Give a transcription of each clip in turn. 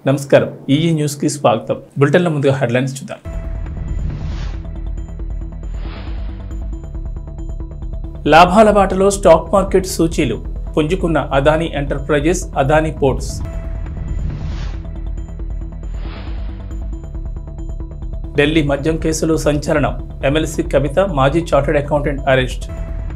నమస్కారం EE news కి స్వాగతం బులెటిన్ల ముందుగా హెడ్లైన్స్ చూద్దాం లాభాల బాటలో స్టాక్ మార్కెట్ సూచీలు పుంజుకున్న అదానీ ఎంటర్ప్రైజెస్ అదానీ పోర్ట్స్ ఢిల్లీ మద్యం కేసులో సంచలనం ఎమ్మెల్సీ కవిత మాజీ చార్టెడ్ అకౌంటెంట్ అరెస్ట్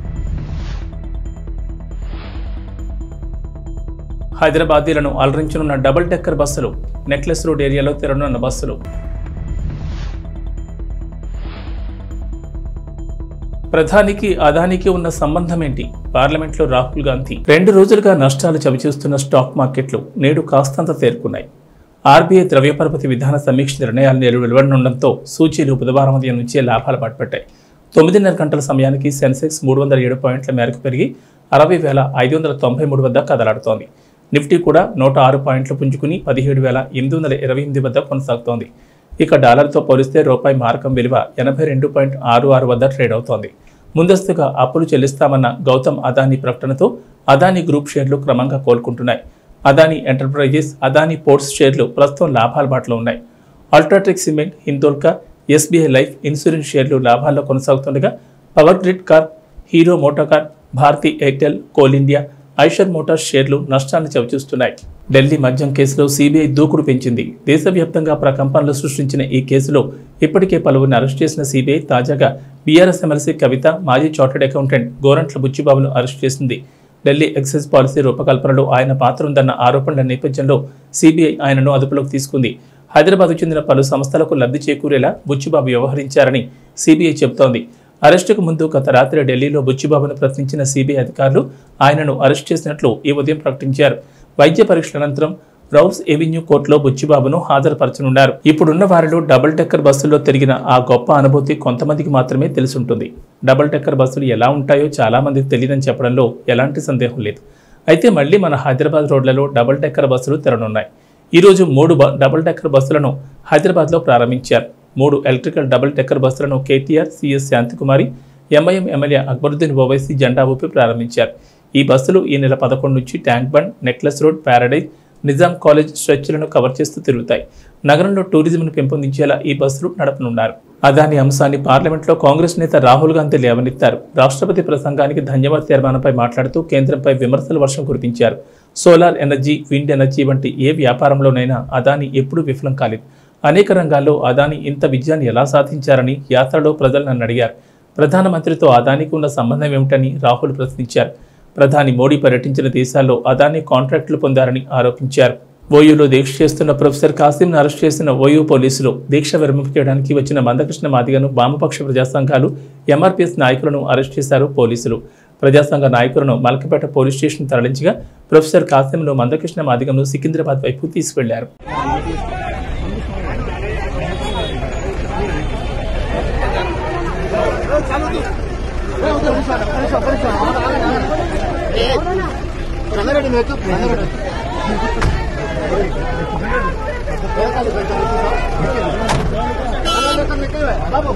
హైదరాబాదీలను అలరించనున్న డబుల్ డెక్కర్ బస్సులు నెక్లెస్ రోడ్ ఏరియాలో తిరగనున్న బస్సులు ప్రధానికి అదానికి ఉన్న సంబంధం ఏంటి పార్లమెంట్లో రాహుల్ గాంధీ రెండు రోజులుగా నష్టాలు చవిచూస్తున్న స్టాక్ మార్కెట్లు నేడు కాస్తంత తేరుకున్నాయి ఆర్బీఐ ద్రవ్యపరపతి విధాన సమీక్ష నిర్ణయాలు నేడు వెలువడనుండడంతో సూచీలు బుధవారం ఉదయం నుంచే లాభాలు పట్టుపట్టాయి తొమ్మిదిన్నర గంటల సమయానికి సెన్సెక్స్ మూడు వందల ఏడు పాయింట్ల మేరకు పెరిగి అరవై వేల ఐదు వందల తొంభై మూడు వద్ద కదలాడుతోంది నిఫ్టీ కూడా నూట ఆరు పాయింట్లు పుంజుకుని పదిహేడు వేల ఎనిమిది వందల ఇరవై ఎనిమిది వద్ద కొనసాగుతోంది ఇక డాలర్తో పోలిస్తే రూపాయి మారకం విలువ ఎనభై రెండు పాయింట్ ఆరు ఆరు వద్ద ట్రేడ్ అవుతోంది ముందస్తుగా అప్పులు చెల్లిస్తామన్న గౌతమ్ అదానీ ప్రకటనతో అదానీ గ్రూప్ షేర్లు క్రమంగా కోలుకుంటున్నాయి Adani Enterprises Adani Ports shares ప్రస్తుతం లాభాల బాటలో ఉన్నాయి UltraTech Cement Hindalco SBI Life Insurance shares లాభాల్లో కొనసాగుతుండగా Power Grid Corp Hero MotoCorp Bharti Airtel Coal India Eicher Motors shares నష్టాన్ని చవిచూస్తున్నాయి ఢిల్లీ మద్యం కేసులో సీబీఐ దూకుడు పెంచింది దేశవ్యాప్తంగా ప్రకంపనలు సృష్టించిన ఈ కేసులో ఇప్పటికే పలువురిని అరెస్ట్ చేసిన సీబీఐ తాజాగా బీఆర్ఎస్ ఎమ్మెల్సీ కవిత మాజీ చార్టెడ్ అకౌంటెంట్ గోరంట్ల బుచ్చిబాబును అరెస్ట్ చేసింది ఢిల్లీ ఎక్సైజ్ పాలసీ రూపకల్పనలో ఆయన పాత్ర ఉందన్న ఆరోపణల నేపథ్యంలో సీబీఐ ఆయనను అదుపులోకి తీసుకుంది హైదరాబాద్కు చెందిన పలు సంస్థలకు లబ్ధి చేకూరేలా బుచ్చిబాబు వ్యవహరించారని సీబీఐ చెబుతోంది అరెస్టుకు ముందు గత రాత్రి ఢిల్లీలో బుచ్చిబాబును ప్రశ్నించిన సీబీఐ అధికారులు ఆయనను అరెస్ట్ చేసినట్లు ఈ ఉదయం ప్రకటించారు వైద్య పరీక్షల అనంతరం రౌస్ ఎవెన్యూ కోర్టులో బుచ్చిబాబును హాజరుపరచనున్నారు ఇప్పుడున్న వారిలో డబుల్ డెక్కర్ బస్సుల్లో తిరిగిన ఆ గొప్ప అనుభూతి కొంతమందికి మాత్రమే తెలుసుంటుంది డబుల్ డెక్కర్ బస్సులు ఎలా ఉంటాయో చాలా మందికి తెలియదని చెప్పడంలో ఎలాంటి సందేహం లేదు అయితే మళ్ళీ మన హైదరాబాద్ రోడ్లలో డబుల్ డెక్కర్ బస్సులు తెరనున్నాయి ఈ రోజు మూడు బ- డబుల్ డెక్కర్ బస్సులను హైదరాబాద్లో ప్రారంభించారు మూడు ఎలక్ట్రికల్ డబుల్ డెక్కర్ బస్సులను KTR CS Shantikumari MIM MLA Akbaruddin Owaisi జెండా ఊపి ప్రారంభించారు ఈ బస్సులు ఈ నెల పదకొండు నుంచి Tank Bund Necklace Road Paradise Nizam College స్ట్రెచ్లను కవర్ చేస్తూ తిరుగుతాయి నగరంలో టూరిజంను పెంపొందించేలా ఈ బస్సులు నడపనున్నారు అదాని అంశాన్ని పార్లమెంట్లో కాంగ్రెస్ నేత రాహుల్ గాంధీ లేవనెత్తారు రాష్ట్రపతి ప్రసంగానికి ధన్యవాద తీర్మానంపై మాట్లాడుతూ కేంద్రంపై విమర్శల వర్షం కురిపించారు సోలార్ ఎనర్జీ విండ్ ఎనర్జీ వంటి ఏ వ్యాపారంలోనైనా అదాని ఎప్పుడూ విఫలం కాలేదు అనేక రంగాల్లో అదాని ఇంత విజయాన్ని ఎలా సాధించారని యాత్రలో ప్రజలు నన్ను అడిగారు ప్రధానమంత్రితో అదానికి ఉన్న సంబంధం ఏమిటని రాహుల్ ప్రశ్నించారు ప్రధాని మోడీ పర్యటించిన దేశాల్లో అదానీ కాంట్రాక్టులు పొందారని ఆరోపించారు ఓయూలో దీక్ష చేస్తున్న ప్రొఫెసర్ కాసింను అరెస్ట్ చేసిన ఓయూ పోలీసులు దీక్ష విరమింపు చేయడానికి వచ్చిన మందకృష్ణ మాదిగను వామపక్ష ప్రజా సంఘాలు ఎంఆర్పీఎస్ నాయకులను అరెస్ట్ చేశారు పోలీసులు ప్రజాసంఘ నాయకులను మలకపేట పోలీస్ స్టేషన్ తరలించగా ప్రొఫెసర్ కాసింను మందకృష్ణ మాదిగను సికింద్రాబాద్ వైపు తీసుకెళ్లారు రంగారెడ్డి మీకు రంగారెడ్డి బాబు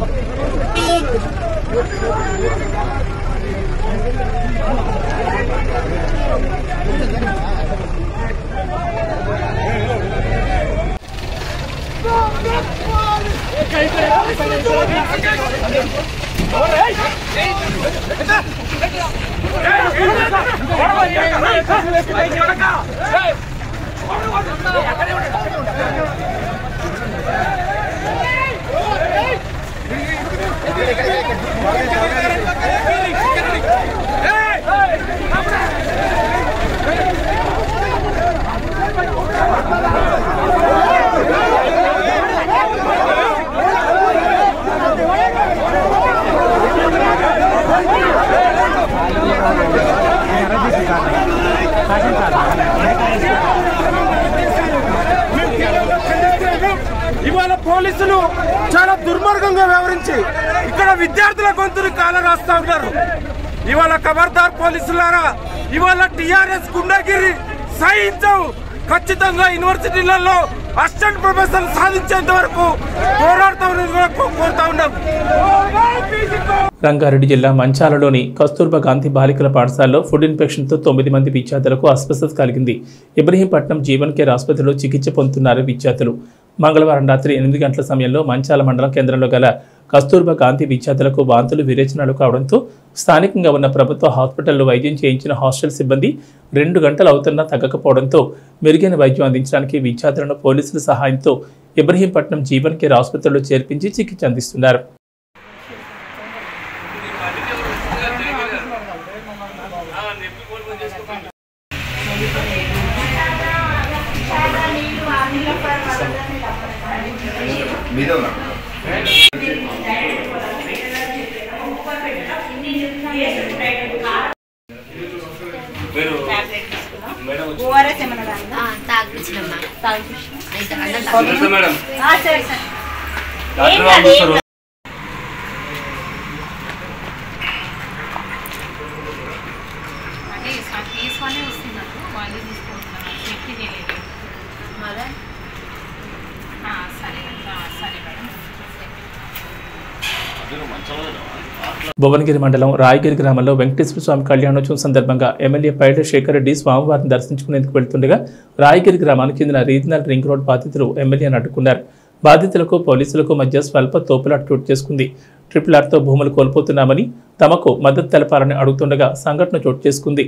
ఇవాళ పోలీసులు చాలా దుర్మార్గంగా వ్యవహరించి ఇక్కడ విద్యార్థుల గొంతుని కాల రాస్తా ఉన్నారు ఇవాళ ఖబర్దార్ పోలీసులారా ఇవాళ టిఆర్ఎస్ గుండాగిరి సహించవు ఖచ్చితంగా యూనివర్సిటీలలో అసిస్టెంట్ ప్రొఫెసర్ సాధించేంత వరకు పోరాడతామని కూడా కో- కోరుతా ఉన్నాం రంగారెడ్డి జిల్లా మంచాలలోని కస్తూర్బా గాంధీ బాలికల పాఠశాలలో ఫుడ్ ఇన్ఫెక్షన్తో తొమ్మిది మంది విద్యార్థులకు అస్వస్థత కలిగింది ఇబ్రహీంపట్నం జీవన్ కేర్ ఆసుపత్రిలో చికిత్స పొందుతున్నారు విద్యార్థులు మంగళవారం రాత్రి ఎనిమిది గంటల సమయంలో మంచాల మండలం కేంద్రంలో గల కస్తూర్బా గాంధీ విద్యార్థులకు వాంతులు విరేచనాలు కావడంతో స్థానికంగా ఉన్న ప్రభుత్వ హాస్పిటల్లో వైద్యం చేయించిన హాస్టల్ సిబ్బంది రెండు గంటలు అవుతున్నా తగ్గకపోవడంతో మెరుగైన వైద్యం అందించడానికి విద్యార్థులను పోలీసుల సహాయంతో ఇబ్రహీంపట్నం జీవన్ కేర్ ఆసుపత్రిలో చేర్పించి చికిత్స అందిస్తున్నారు ఓఆర్ఎస్ ఏమన్నా తాగిందా? తాగించినమ్మా తాగిపించు. అయితే అన్నం ఆ, సరే సరే ఏం కాదు, ఏం కాదు. అంటే తీసుకొని వస్తున్నారు వాళ్ళు తీసుకుంటున్నారు చెక్కి తెలియదు మదర్ ఆ, సరే ఆ, సరే మేడం భువనగిరి మండలం రాయగిరి గ్రామంలో వెంకటేశ్వర స్వామి కళ్యాణోత్సవం సందర్భంగా ఎమ్మెల్యే పైడ శేఖర్ రెడ్డి స్వామివారిని దర్శించుకునేందుకు వెళ్తుండగా రాయగిరి గ్రామానికి చెందిన రీజనల్ రింగ్ రోడ్ బాధితులు ఎమ్మెల్యేను అడ్డుకున్నారు బాధితులకు పోలీసులకు మధ్య స్వల్ప తోపులాట చోటు చేసుకుంది ట్రిపుల్ ఆర్తో భూములు కోల్పోతున్నామని తమకు మద్దతు తెలపాలని అడుగుతుండగా సంఘటన చోటు చేసుకుంది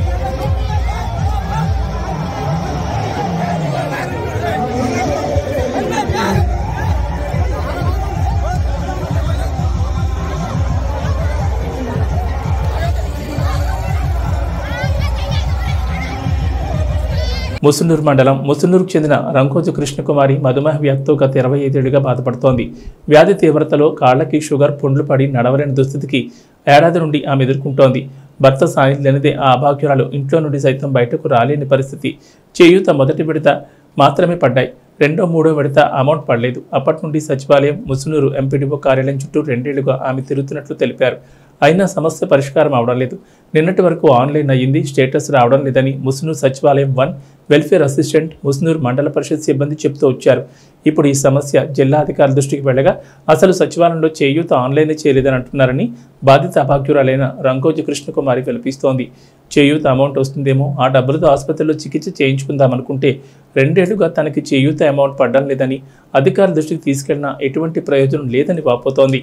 ముసునూరు మండలం ముసునూరుకు చెందిన రంకోజు కృష్ణకుమారి మధుమేహ వ్యాధితో గత ఇరవై ఐదేళ్లుగా బాధపడుతోంది వ్యాధి తీవ్రతలో కాళ్లకి షుగర్ పుండ్లు పడి నడవలేని దుస్థితికి ఏడాది నుండి ఆమె ఎదుర్కొంటోంది భర్త సాయం లేనిదే ఆ అభాగ్యురాలు ఇంట్లో నుండి సైతం బయటకు రాలేని పరిస్థితి చేయూత మొదటి విడత మాత్రమే పడ్డాయి రెండో మూడో విడత అమౌంట్ పడలేదు అప్పటి నుండి సచివాలయం ముసునూరు ఎంపీడీఓ కార్యాలయం చుట్టూ రెండేళ్లుగా ఆమె తిరుగుతున్నట్లు తెలిపారు అయినా సమస్య పరిష్కారం అవడం లేదు నిన్నటి వరకు ఆన్లైన్ అయ్యింది స్టేటస్ రావడం లేదని ముసునూరు సచివాలయం వన్ వెల్ఫేర్ అసిస్టెంట్ ముసునూరు మండల పరిషత్ సిబ్బంది చెబుతూ వచ్చారు ఇప్పుడు ఈ సమస్య జిల్లా అధికారుల దృష్టికి వెళ్ళగా అసలు సచివాలయంలో చేయూత ఆన్లైన్ చేయలేదని అంటున్నారని బాధిత అభాగ్యురాలైన రంగోజు కృష్ణకుమారి కల్పిస్తోంది చేయూత అమౌంట్ వస్తుందేమో ఆ డబ్బులతో ఆసుపత్రిలో చికిత్స చేయించుకుందామనుకుంటే రెండేళ్లుగా తనకి చేయూత అమౌంట్ పడ్డం లేదని అధికారుల దృష్టికి తీసుకెళ్లినా ఎటువంటి ప్రయోజనం లేదని వాపోతోంది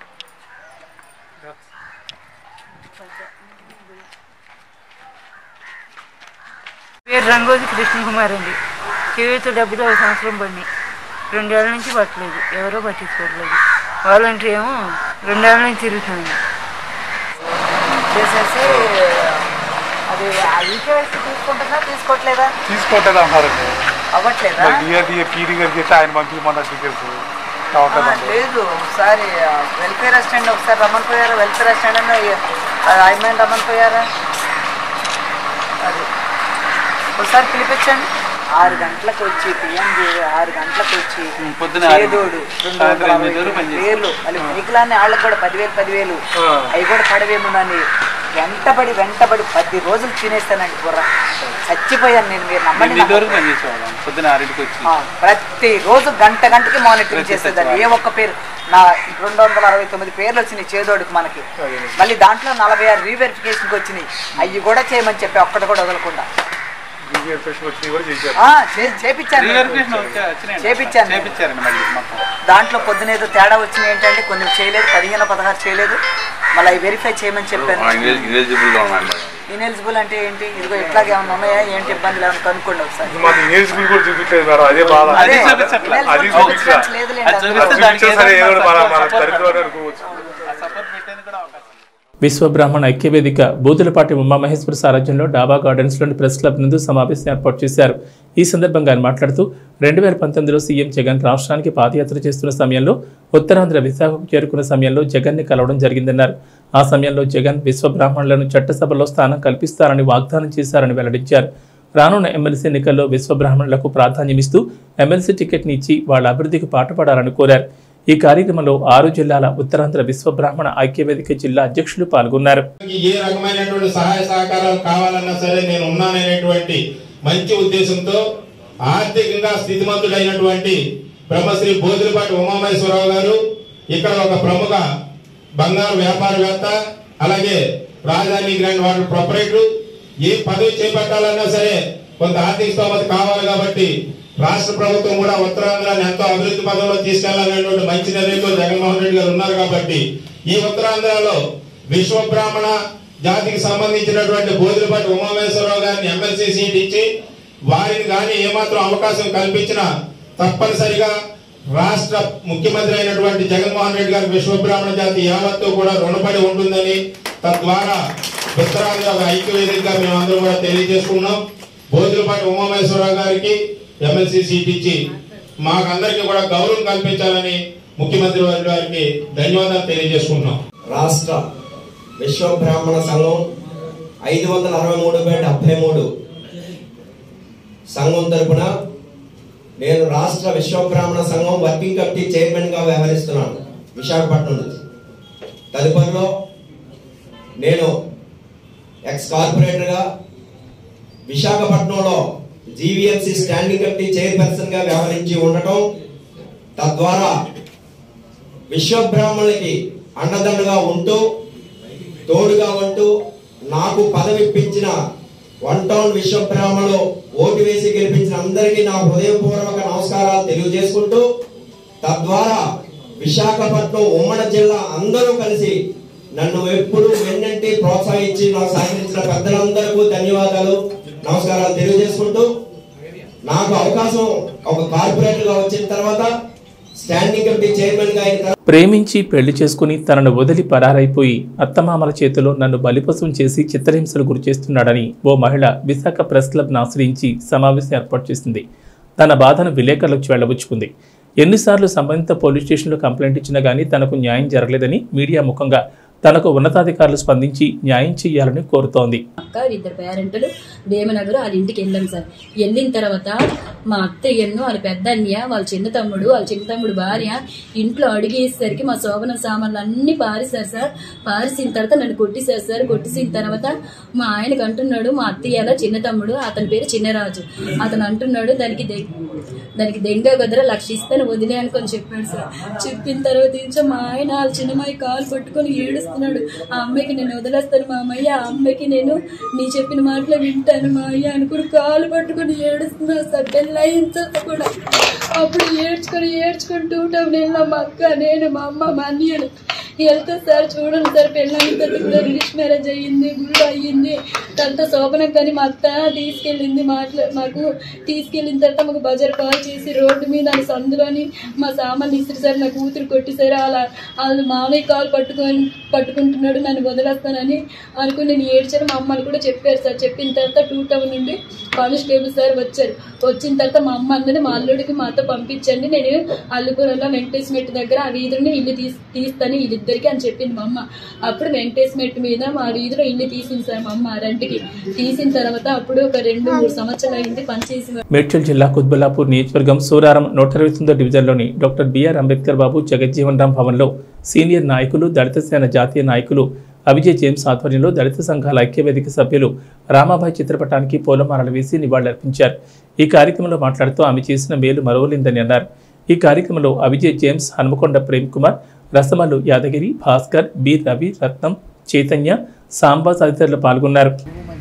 పేరు రంగోజి కృష్ణకుమార్ అండి చేయూత డబ్బులు ఒక సంవత్సరం పడినాయి రెండేళ్ల నుంచి పట్టలేదు ఎవరో పట్టించుకోవట్లేదు వాలంటీర్ ఏమో రెండేళ్ల నుంచి తిరుగుతుంది చేసేసి అది ఈకేవైసీ తీసుకుంటున్నా తీసుకోవట్లేదా తీసుకోవట్లేదు అన్నారండి అవ్వట్లేదా డిఆర్ డిఆర్ పీడీ గారికి అయితే ఆయన పంపించమన్న డీటెయిల్స్ ఆ, కావట్లేదు లేదు ఒకసారి వెల్ఫేర్ అసిస్టెంట్ ఒకసారి రమ్మని పోయారా వెల్ఫేర్ అసిస్టెంట్ ఐమెన్ రమ్మని పోయారా అది ఒకసారి పిలిపించండి ఆరు గంటలకు వచ్చి పిఎంజీ ఆరు గంటలకు వచ్చి పొద్దున ఆరు- చేదోడు రెండు సాయంత్రం వందల ఎనిమిది వరకు అరవై పనిచేస్తాం. వేలు మళ్ళీ వెహికలాన్ని వాళ్ళకి కూడా పదివేలు పదివేలు అవి కూడా పడవేమునని వెంటబడి వెంటబడి పది రోజులు తినేస్తానండి బుర్ర చచ్చిపోయాను నేను మీరు నమ్మండి ఎనిమిది వరకు నమ్మకండి. పనిచేసేవాళ్ళం పొద్దున ఆరింటికి వచ్చి ఆ, ప్రతి రోజు గంట గంటకి మానిటరింగ్ ప్రతి చేసేదాన్ని ఏ సచివాలయం. ఒక్క పేరు నా రెండు వందల అరవై తొమ్మిది పేర్లు వచ్చినాయి చేదోడికి మనకి మళ్ళీ దాంట్లో నలభై ఆరు రీవెరిఫికేషన్కి వచ్చినాయి అవి కూడా చేయమని చెప్పి ఒక్కటి కూడా వదలకుండా రిజిస్ట్రేషన్ వచ్చి కూడా చేశారు ఆ, చే- చేపించాను రీవెరిఫికేషన్ వచ్చా- వచ్చినాయండి. చేపించాను నేను. చేపించారండి మళ్ళీ మొత్తం దాంట్లో పొద్దున ఏదో తేడా వచ్చింది ఏంటంటే కొన్ని చేయలేదు పదిహేను పదహారు చేయలేదు మళ్ళీ అవి వెరిఫై చేయమని చెప్పాను ఇన్ఎలిజిబుల్ అంటే ఏంటి ఇదిగో ఇట్లాగే ఏమైనా ఉన్నాయా ఏంటి ఇబ్బందులు ఏమైనా కనుక్కోండి ఒకసారి మాకు ఇన్ఎలిజిబుల్ కూడా చూపించలేదు మేడం అదే బాధ అదే, అది చూపించట్లే. అది ineligible చూపించా చూపించట్లేదు లేదులేండి, అది అందులో. చూపిస్తే దానికి చూపించా సరే ఏదో ఏదో మన మన support దరిద్రం అనుకోవచ్చు సపోర్ట్ పెట్టేందుకు కూడా అవకాశం విశ్వబ్రాహ్మణ ఐక్యవేదిక బూతులపాటి ఉమామహేశ్వర సారథ్యంలో డాబా గార్డెన్స్లోని ప్రెస్ క్లబ్ నందు సమావేశం ఏర్పాటు చేశారు ఈ సందర్భంగా ఆయన మాట్లాడుతూ రెండు వేల పంతొమ్మిదిలో సీఎం జగన్ రాష్ట్రానికి పాదయాత్ర చేస్తున్న సమయంలో ఉత్తరాంధ్ర విశాఖకు చేరుకున్న సమయంలో జగన్ని కలవడం జరిగిందన్నారు ఆ సమయంలో జగన్ విశ్వబ్రాహ్మణులను చట్టసభలో స్థానం కల్పిస్తారని వాగ్దానం చేశారని వెల్లడించారు రానున్న ఎమ్మెల్సీ ఎన్నికల్లో విశ్వబ్రాహ్మణులకు ప్రాధాన్యమిస్తూ ఎమ్మెల్సీ టికెట్ని ఇచ్చి వాళ్ళ అభివృద్ధికి పాటుపడాలని కోరారు ఈ కార్యక్రమంలో ఆరు జిల్లాల ఉత్తరాంధ్ర విశ్వబ్రాహ్మణ ఐక్యవేదిక జిల్లా అధ్యక్షులు పాల్గొన్నారు ఏ రకమైనటువంటి సహాయ సహకారాలు కావాలన్నా సరే నేను ఉన్నాననేటువంటి మంచి ఉద్దేశంతో ఆర్థికంగా స్థితిమంతుడైనటువంటి బ్రహ్మశ్రీ బోధులపాటి ఉమామహేశ్వరరావు గారు ఇక్కడ ఒక ప్రముఖ బంగారు వ్యాపారవేత్త అలాగే రాజధాని గ్రాండ్ వాటర్ ప్రొపరేటర్ ఏ పదవి చేపట్టాలన్నా సరే కొంత ఆర్థిక స్తోమత కావాలి కాబట్టి రాష్ట్ర ప్రభుత్వం కూడా ఉత్తరాంధ్రాన్ని ఎంతో అభివృద్ధి పదంలో తీసుకెళ్లాలనేటువంటి మంచి నిర్ణయంతో జగన్మోహన్ రెడ్డి గారు ఉన్నారు కాబట్టి ఈ ఉత్తరాంధ్రలో విశ్వ బ్రాహ్మణ జాతికి సంబంధించినటువంటి బోధులపాటి ఉమామేశ్వరరావు గారిని ఎమ్మెల్సీ సీట్ ఇచ్చి వారిని కానీ ఏమాత్రం అవకాశం కల్పించినా తప్పనిసరిగా రాష్ట్ర ముఖ్యమంత్రి అయినటువంటి జగన్మోహన్ రెడ్డి గారి విశ్వ బ్రాహ్మణ జాతి యావత్తు కూడా రుణపడి ఉంటుందని తద్వారా ఉత్తరాంధ్ర ఐక్య వేదికగా మేమందరం కూడా తెలియజేసుకున్నాం బోధులపాటి ఉమామేశ్వరరావు గారికి ఎమ్మెల్సీ సీట్ ఇచ్చి మాకందరికీ కూడా గౌరవం కల్పించాలని ముఖ్యమంత్రి వారి గారికి ధన్యవాదాలు తెలియజేసుకుంటున్నాం రాష్ట్ర విశ్వ బ్రాహ్మణ సంఘం ఐదు వందల అరవై మూడు బై డెబ్బై మూడు సంఘం తరపున నేను రాష్ట్ర విశ్వ బ్రాహ్మణ సంఘం వర్కింగ్ కమిటీ చైర్మన్ గా వ్యవహరిస్తున్నాను విశాఖపట్నం నుంచి తదుపరిలో నేను ఎక్స్ కార్పొరేటర్ గా విశాఖపట్నంలో జీవీఎంసీ స్టాండింగ్ కమిటీ చైర్పర్సన్ గా వ్యవహరించి ఉండటం తద్వారా విశ్వ బ్రాహ్మణులకి అండదండగా ఉంటూ తోడుగా ఉంటూ నాకు పదవి ఇప్పించిన వన్ టౌన్ విశ్వ బ్రాహ్మణులు ఓటు వేసి గెలిపించిన అందరికీ నా హృదయపూర్వక నమస్కారాలు తెలియజేసుకుంటూ తద్వారా విశాఖపట్నం ఉమ్మడి జిల్లా అందరూ కలిసి నన్ను ఎప్పుడు వెన్నంటి ప్రోత్సహించి నాకు సహకరించిన పెద్దలందరికీ ధన్యవాదాలు నమస్కారాలు తెలియజేసుకుంటూ నాకు అవకాశం ఒక కార్పొరేటర్ గా వచ్చిన తర్వాత స్టాండింగ్ కమిటీ చైర్మన్ గా అయిన తర్వాత ప్రేమించి పెళ్లి చేసుకుని తనను వదిలి పరారైపోయి అత్తమామల చేతిలో నన్ను బలిపశం చేసి చిత్రహింసలు గురి చేస్తున్నాడని ఓ మహిళ విశాఖ ప్రెస్ క్లబ్ ఆశ్రయించి సమావేశం ఏర్పాటు చేసింది తన బాధను విలేకరులకు వెళ్లబుచ్చుకుంది ఎన్నిసార్లు సంబంధిత పోలీస్ స్టేషన్లో కంప్లైంట్ ఇచ్చినా గానీ తనకు న్యాయం జరగలేదని మీడియా ముఖంగా తనకు ఉన్నతాధికారులు స్పందించి న్యాయం చేయాలని కోరుతోంది అక్క ఇద్దరు పేరెంట్లు వేమనగర్ వాళ్ళ ఇంటికి వెళ్ళాం సార్ వెళ్ళిన తర్వాత మా అత్తయ్యను వాళ్ళ పెద్ద అన్నయ్య వాళ్ళ చిన్న తమ్ముడు వాళ్ళ చిన్న తమ్ముడు భార్య ఇంట్లో అడిగేసరికి మా శోభన సామాన్లు అన్ని పారేశారు సార్ పారేసిన తర్వాత నన్ను కొట్టేశారు సార్ కొట్టేసిన తర్వాత మా ఆయనకు అంటున్నాడు మా అత్తయ్యల చిన్న తమ్ముడు అతని పేరు చిన్నరాజు అతను అంటున్నాడు దానికి దె- దానికి దెంగ గదర లక్ష ఇస్తాను వదిలే అనుకొని చెప్పాడు సార్ చెప్పిన తర్వాత నుంచి మా ఆయన వాళ్ళ చిన్నమ్మాయి కాలు పట్టుకొని ఏడుస్తున్నాడు ఆ అమ్మాయికి నేను వదిలేస్తాను మా అమ్మయ్య ఆ అమ్మాయికి నేను నీ చెప్పిన మాటలు వింటాను మా అయ్య అనుకుని కాలు పట్టుకొని ఏడుస్తున్నాడు సార్ పెళ్ళయిన తర్వాత కూడా అప్పుడు ఏడ్చుకొని ఏడ్చుకుంటూ ఉంటాం నేను మా అక్క నేను మా అమ్మ మా అన్నయ్యలు వెళ్తే సార్ చూడండి సార్ పెళ్ళైన తర్వాత కూడా రిలీజ్ మ్యారేజ్ అయ్యింది గుళ్ళు అయ్యింది తనతో శోభనకు కానీ మా అత్త తీసుకెళ్ళింది మాట్లా మాకు తీసుకెళ్ళిన తర్వాత మాకు బజార్ కాల్ చేసి రోడ్డు మీద ఆ సందులోని మా సామాన్లు ఇసిరిసారి నా కూతురు కొట్టేసారు అలా వాళ్ళు మామయ్య కాల్ పట్టుకొని పట్టుకుంటున్నాడు నన్ను వదిలేస్తానని అనుకుని నేను ఏడ్చాను మా అమ్మని కూడా చెప్పారు సార్ చెప్పిన తర్వాత టూ టౌన్ నుండి కానిస్టేబుల్ సార్ వచ్చారు వచ్చిన తర్వాత మా అమ్మ అన్నది మా అల్లుడికి మాతో పంపించండి నేను అల్లుపురంలో వెంకటేశ్వర దగ్గర ఆ వీధిని ఇల్లు తీసి తీస్తాను వీళ్ళిద్దరికి అని చెప్పింది మా అమ్మ అప్పుడు వెంకటేశ్వర మీద మా వీధిలో ఇల్లు తీసింది సార్ మా అమ్మ రెంట్కి తీసిన తర్వాత అప్పుడు ఒక రెండు మూడు సంవత్సరాలు అయింది పనిచేసి మేడ్చల్ జిల్లా కుత్బుల్లాపూర్ నియోజకవర్గం సూరారం నూట ఇరవై తొమ్మిదో డివిజన్లోని డాక్టర్ బిఆర్ అంబేద్కర్ బాబు జగజ్జీవన్ రామ్ భవన్లో సీనియర్ నాయకులు దళిత సేన జాతీయ నాయకులు అభిజయ్ జేమ్స్ ఆధ్వర్యంలో దళిత సంఘాల ఐక్యవేదిక సభ్యులు రామాబాయి చిత్రపటానికి పూలమాలలు వేసి నివాళులర్పించారు ఈ కార్యక్రమంలో మాట్లాడుతూ ఆమె చేసిన మేలు మరవలేందని అన్నారు ఈ కార్యక్రమంలో అభిజయ్ జేమ్స్ హనుమకొండ ప్రేమ్ కుమార్ రసమల్లు యాదగిరి భాస్కర్ బి రవి రత్నం చైతన్య సాంబా తదితరులు పాల్గొన్నారు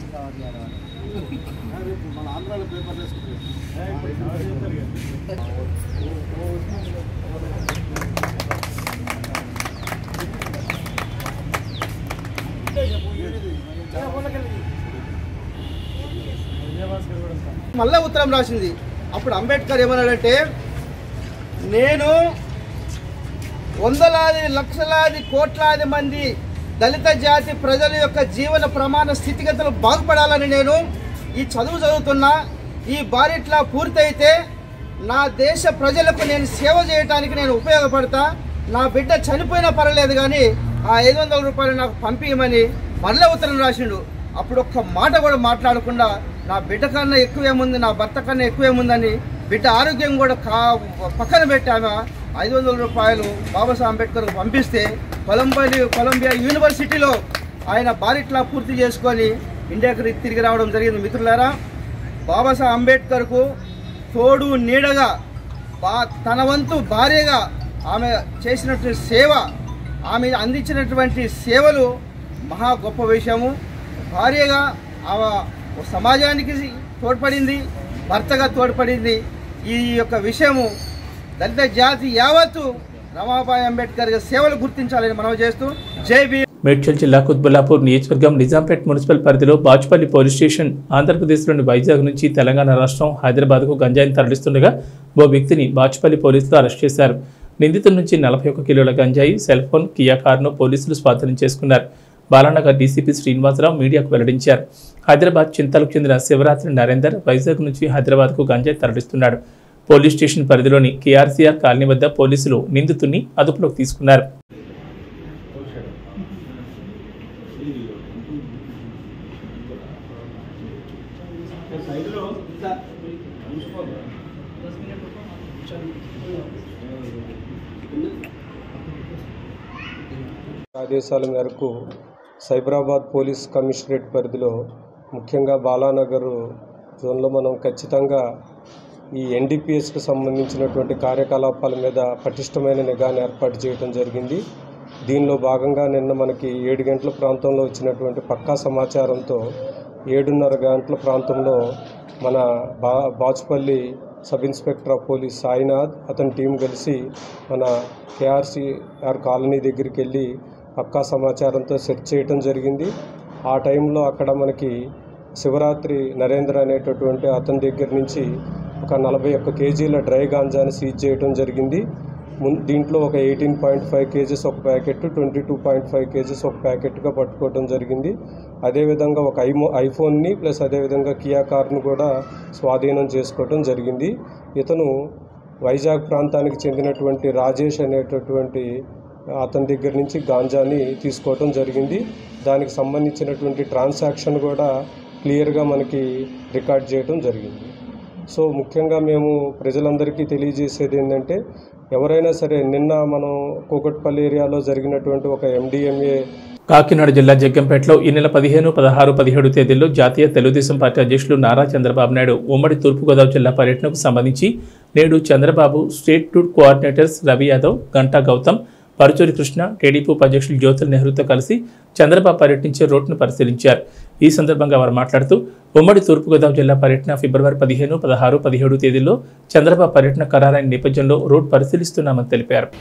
మళ్ళా ఉత్తరం రాసింది అప్పుడు అంబేద్కర్ ఏమన్నాడంటే నేను వందలాది లక్షలాది కోట్లాది మంది దళిత జాతి ప్రజల యొక్క జీవన ప్రమాణ స్థితిగతులు బాగుపడాలని నేను ఈ చదువు చదువుతున్నా ఈ బారిట్లా పూర్తయితే నా దేశ ప్రజలకు నేను సేవ చేయడానికి నేను ఉపయోగపడతా నా బిడ్డ చనిపోయినా పర్వాలేదు కానీ ఆ ఐదు వందల రూపాయలు నాకు పంపించమని మళ్ళీ ఉత్తరం రాసిండు అప్పుడు ఒక్క మాట కూడా మాట్లాడకుండా నా బిడ్డ కన్నా ఎక్కువేముంది నా భర్త కన్నా ఎక్కువేముందని బిడ్డ ఆరోగ్యం కూడా కా పక్కన పెట్టి ఆమె ఐదు వందల రూపాయలు బాబాసాహెబ్ అంబేద్కర్కు పంపిస్తే కొలంబియా కొలంబియా యూనివర్సిటీలో ఆయన బారిట్లా పూర్తి చేసుకొని ఇండియాకి తిరిగి రావడం జరిగింది మిత్రులారా బాబాసాహెబ్ అంబేద్కర్కు తోడు నీడగా బా తన వంతు భార్యగా ఆమె చేసినటువంటి సేవ ఆమె అందించినటువంటి సేవలు మహా గొప్ప విషయము భార్యగా ఆమె సమాజానికి తోడ్పడింది భర్తగా తోడ్పడింది ఈ యొక్క విషయము దళిత జాతి యావత్తు రమాబాయి అంబేద్కర్ గారి సేవలు గుర్తించాలని మనం చేస్తూ జై భీమ్ మేడ్చల్ జిల్లా కుత్బుల్లాపూర్ నియోజకవర్గం నిజాంపేట్ మున్సిపల్ పరిధిలో బాచుపల్లి పోలీస్ స్టేషన్ ఆంధ్రప్రదేశ్లోని వైజాగ్ నుంచి తెలంగాణ రాష్ట్రం హైదరాబాద్కు గంజాయిని తరలిస్తుండగా ఓ వ్యక్తిని బాచుపల్లి పోలీసులు అరెస్ట్ చేశారు నిందితుల నుంచి నలభై ఒక్క కిలోల గంజాయి సెల్ ఫోన్ కియా కారును పోలీసులు స్వాధీనం చేసుకున్నారు బాలానగర్ డీసీపీ శ్రీనివాసరావు మీడియాకు వెల్లడించారు హైదరాబాద్ చింతలకు చెందిన శివరాత్రి నరేందర్ వైజాగ్ నుంచి హైదరాబాద్కు గంజాయి తరలిస్తున్నాడు పోలీస్ స్టేషన్ పరిధిలోని కేఆర్సీఆర్ కాలనీ వద్ద పోలీసులు నిందితుడిని అదుపులోకి తీసుకున్నారు ఆదేశాల మేరకు సైబరాబాద్ పోలీస్ కమిషనరేట్ పరిధిలో ముఖ్యంగా బాలానగర్ జోన్లో మనం ఖచ్చితంగా ఈ ఎన్డీపీఎస్కి సంబంధించినటువంటి కార్యకలాపాల మీద పటిష్టమైన నిఘాను ఏర్పాటు చేయడం జరిగింది దీనిలో భాగంగా నిన్న మనకి ఏడు గంటల ప్రాంతంలో వచ్చినటువంటి పక్కా సమాచారంతో ఏడున్నర గంటల ప్రాంతంలో మన బా Bachupally sub inspector of police Sainath అతని టీం కలిసి మన కేఆర్సీఆర్ కాలనీ దగ్గరికి వెళ్ళి పక్కా సమాచారంతో సెర్చ్ చేయటం జరిగింది ఆ టైంలో అక్కడ మనకి శివరాత్రి నరేంద్ర అనేటటువంటి అతని దగ్గర నుంచి ఒక నలభై ఒక్క కేజీల డ్రై గాంజాని సీజ్ చేయడం జరిగింది మున్ దీంట్లో ఒక ఎయిటీన్ పాయింట్ ఫైవ్ కేజెస్ ఒక packet twenty two point five kgs ఒక ప్యాకెట్గా పట్టుకోవడం జరిగింది అదేవిధంగా ఒక ఐమో ఐఫోన్ని ప్లస్ అదేవిధంగా కియా కార్ను కూడా స్వాధీనం చేసుకోవడం జరిగింది ఇతను వైజాగ్ ప్రాంతానికి చెందినటువంటి రాజేష్ అనేటటువంటి అతని దగ్గర నుంచి గాంజాని తీసుకోవటం జరిగింది దానికి సంబంధించినటువంటి ట్రాన్సాక్షన్ కూడా క్లియర్గా మనకి రికార్డ్ చేయడం జరిగింది సో ముఖ్యంగా మేము ప్రజలందరికీ తెలియజేసేది ఏంటంటే ఎవరైనా సరే నిన్న మనం కూకట్పల్లి ఏరియాలో జరిగినటువంటి ఒక ఎండిఎంఏ కాకినాడ జిల్లా జగ్గంపేటలో ఈ నెల పదిహేను పదహారు పదిహేడు తేదీల్లో జాతీయ తెలుగుదేశం పార్టీ అధ్యక్షులు నారా చంద్రబాబు నాయుడు ఉమ్మడి తూర్పుగోదావరి జిల్లా పర్యటనకు సంబంధించి నేడు Chandrababu state tour coordinators Ravi Yadav Ganta Gautham Paruchuri Krishna TDP ఉపాధ్యక్షులు జ్యోతుల నెహ్రూతో కలిసి చంద్రబాబు పర్యటించే రోడ్డును పరిశీలించారు ఈ సందర్భంగా వారు మాట్లాడుతూ ఉమ్మడి తూర్పుగోదావరి జిల్లా పర్యటన ఫిబ్రవరి పదిహేను పదహారు పదిహేడు తేదీల్లో చంద్రబాబు పర్యటన ఖరారైన నేపథ్యంలో రోడ్ పరిశీలిస్తున్నామని తెలిపారు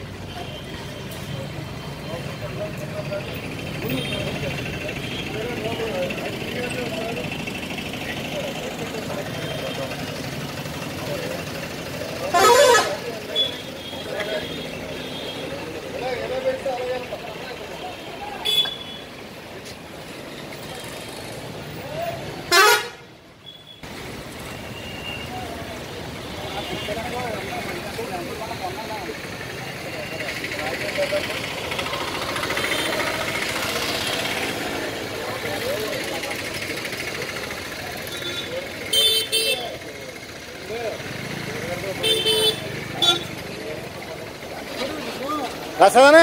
ప్రసాదనా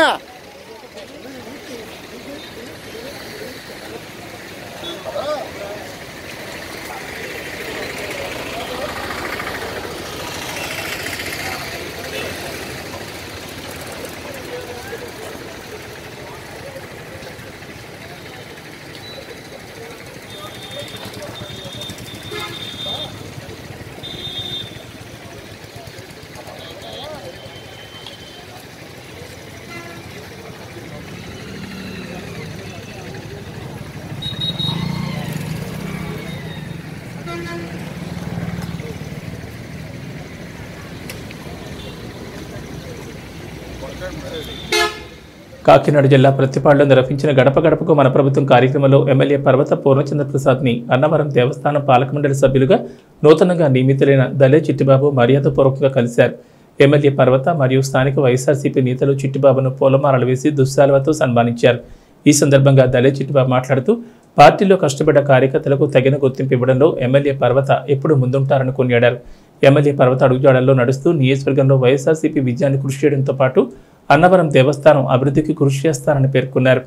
కాకినాడ జిల్లా ప్రతిపాడులో నిర్వహించిన గడప గడపకు మన ప్రభుత్వం కార్యక్రమంలో ఎమ్మెల్యే పర్వత పూర్ణచంద్ర ప్రసాద్ని అన్నవరం దేవస్థానం పాలక మండలి సభ్యులుగా నూతనంగా నియమితులైన దలే చిట్టిబాబు మర్యాదపూర్వకంగా కలిశారు ఎమ్మెల్యే పర్వత మరియు స్థానిక వైఎస్ఆర్సీపీ నేతలు చిట్టిబాబును పూలమాలలు వేసి దుశ్శాలవతో సన్మానించారు ఈ సందర్భంగా దలే చిట్టిబాబు మాట్లాడుతూ పార్టీలో కష్టపడ్డ కార్యకర్తలకు తగిన గుర్తింపు ఇవ్వడంలో ఎమ్మెల్యే పర్వత ఎప్పుడు ముందుంటారని కొనియాడారు ఎమ్మెల్యే పర్వత అడుగుజాడల్లో నడుస్తూ నియోజకవర్గంలో వైఎస్ఆర్సీపీ విజయాన్ని కృషి చేయడంతో పాటు అన్నవరం దేవస్థానం అభివృద్ధికి కృషి చేస్తారని పేర్కొన్నారు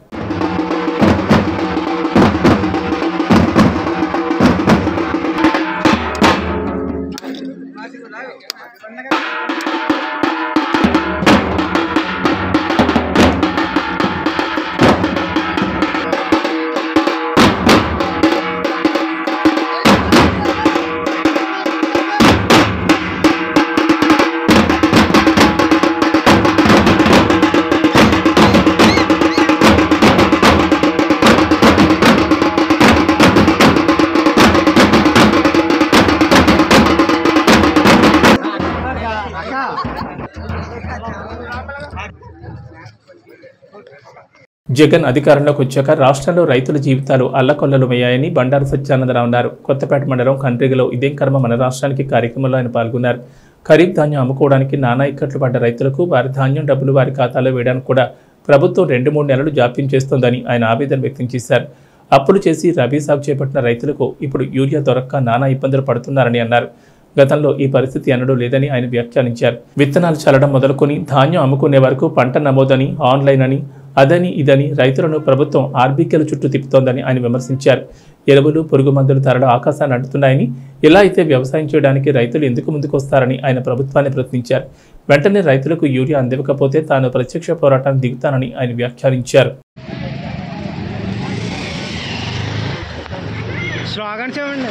జగన్ అధికారంలోకి వచ్చాక రాష్ట్రంలో రైతుల జీవితాలు అల్లకొల్లలుమయ్యాయని బండారు సత్యానందరావు అన్నారు కొత్తపేట మండలం కండ్రిగలో ఇదేం కర్మ మన రాష్ట్రానికి కార్యక్రమంలో ఆయన పాల్గొన్నారు ఖరీఫ్ ధాన్యం అమ్ముకోవడానికి నానా ఇక్కట్లు పడ్డ రైతులకు వారి ధాన్యం డబ్బులు వారి ఖాతాలో వేయడానికి కూడా ప్రభుత్వం రెండు మూడు నెలలు జాప్యం చేస్తోందని ఆయన ఆవేదన వ్యక్తం చేశారు అప్పులు చేసి రబీ సాగు చేపట్టిన రైతులకు ఇప్పుడు యూరియా దొరక్క నానా ఇబ్బందులు పడుతున్నారని అన్నారు గతంలో ఈ పరిస్థితి ఎన్నడూ లేదని ఆయన వ్యాఖ్యానించారు విత్తనాలు చల్లడం మొదలుకొని ధాన్యం అమ్ముకునే వరకు పంట నమోదని ఆన్లైన్ అని అదని ఇదని రైతులను ప్రభుత్వం ఆర్బీకేల చుట్టూ తిప్పుతోందని ఆయన విమర్శించారు ఎరువులు పురుగు మందులు ధరలు ఆకాశాన్ని అంటున్నాయని ఇలా అయితే వ్యవసాయం చేయడానికి రైతులు ఎందుకు ముందుకొస్తారని ఆయన ప్రభుత్వాన్ని ప్రశ్నించారు వెంటనే రైతులకు యూరియా అందివ్వకపోతే తాను ప్రత్యక్ష పోరాటానికి దిగుతానని ఆయన వ్యాఖ్యానించారు స్లోగన్ చూడండి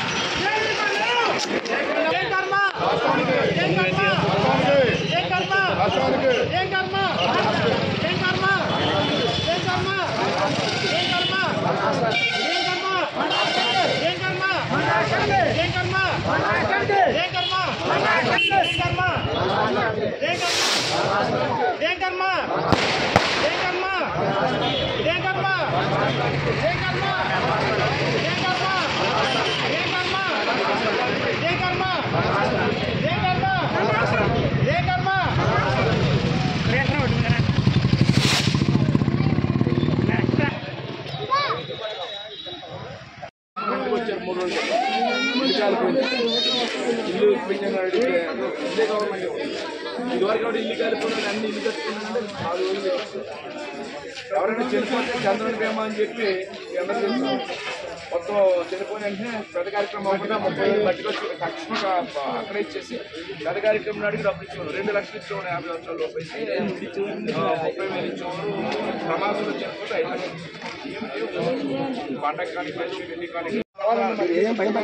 ఇల్లు పెట్టిన అడిగితే ఇల్లే గవర్నమెంట్ ఇదివరకు కూడా ఇల్లు కలిపి అన్ని ఇల్లు కట్టుకున్నారంటే నాలుగు రోజులు పెట్టేస్తారు. ఎవరైనా చనిపోతే చంద్రుని బీమా అని చెప్పి ఎమర్జెన్సీ మొత్తం చనిపోయిన వెంటనే పెద్ద కార్యక్రమం అవ్వకుండా ముప్పై వేలు పట్టుకొచ్చి తక్షణంగా అక్కడ ఇచ్చేసి పెద్ద కార్యక్రమం అడిగి డబ్బులు ఇచ్చేవారు రెండు లక్షలు ఇచ్చేవారు యాభై సంవత్సరాల లోపు అయితే ఆ, ముప్పై వేలు ఇచ్చేవారు ప్రమాదంలో చనిపోతే ఐదు లక్షలు పండగ కానీ పెళ్లి కానీ ఏం భయం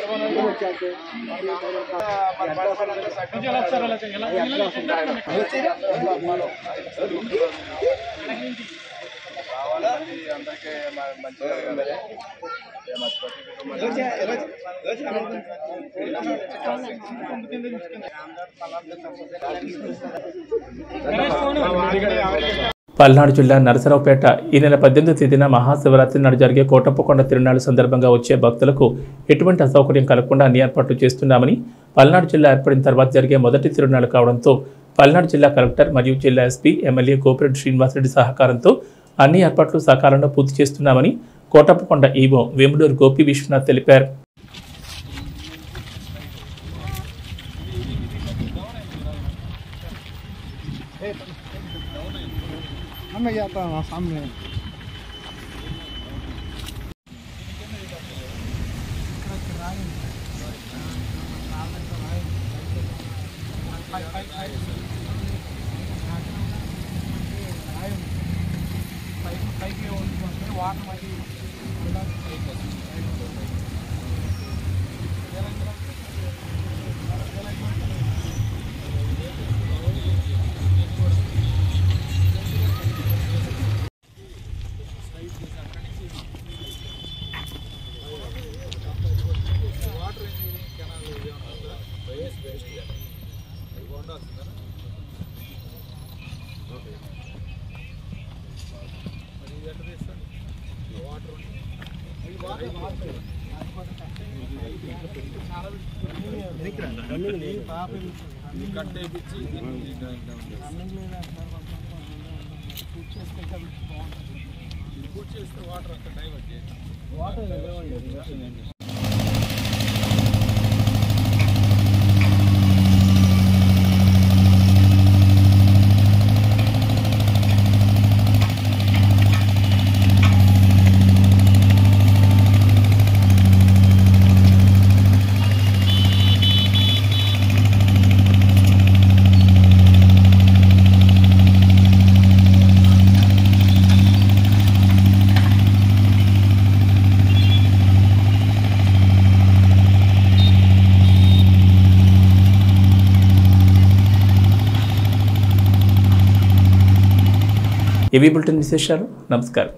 పల్నాడు జిల్లా నరసరావుపేట ఈ నెల పద్దెనిమిది తేదీన మహాశివరాత్రి నాడు జరిగే కోటప్పకొండ తిరునాళ్ళ సందర్భంగా వచ్చే భక్తులకు ఎటువంటి అసౌకర్యం కలగకుండా అన్ని ఏర్పాట్లు చేస్తున్నామని పల్నాడు జిల్లా ఏర్పడిన తర్వాత జరిగే మొదటి తిరునాళ్ళు కావడంతో పల్నాడు జిల్లా కలెక్టర్ మరియు జిల్లా ఎస్పీ ఎమ్మెల్యే గోపిరెడ్డి శ్రీనివాసరెడ్డి సహకారంతో అన్ని ఏర్పాట్లు సకాలంలో పూర్తి చేస్తున్నామని కోటప్పకొండ ఈవో వేములూరు గోపి విశ్వనాథ్ తెలిపారు हम मैं जाता हूँ सामने ఇవి బులెటిన్ విశేషాలు నమస్కారం